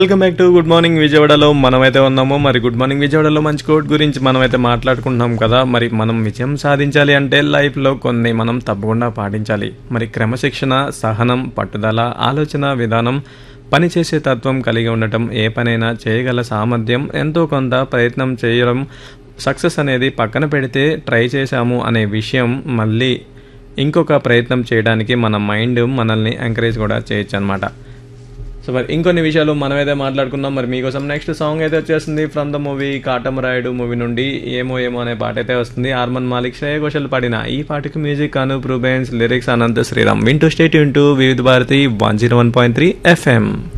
welcome back to good morning విజయవాడలో మనమైతే ఉన్నాము మరి గుడ్ మార్నింగ్ విజయవాడలో మంచి కోట్ గురించి మనమైతే మాట్లాడుకుంటున్నాం కదా మరి మనం విజయం సాధించాలి అంటే లైఫ్లో కొన్ని మనం తప్పకుండా పాటించాలి మరి క్రమశిక్షణ సహనం పట్టుదల ఆలోచన విధానం పనిచేసే తత్వం కలిగి ఉండటం ఏ పనైనా చేయగల సామర్థ్యం ఎంతో కొంత ప్రయత్నం చేయడం సక్సెస్ అనేది పక్కన పెడితే ట్రై చేశాము అనే విషయం మళ్ళీ ఇంకొక ప్రయత్నం చేయడానికి మన మైండ్ మనల్ని ఎంకరేజ్ కూడా చేయొచ్చు అనమాట సో మరి ఇంకొన్ని విషయాలు మనమైతే మాట్లాడుకుందాం మరి మీకోసం నెక్స్ట్ సాంగ్ అయితే వచ్చేస్తుంది from the movie Katamarayudu movie నుండి ఏమో ఏమో అనే పాట అయితే వస్తుంది ఆర్మన్ మాలిక్ శ్రేయ ఘోషల్ పాడిన ఈ పాటకి మ్యూజిక్ అనూప్ రూబెన్స్ లిరిక్స్ అనంత శ్రీరామ్ వింటూ stay tuned Vividh Bharati one zero one point three FM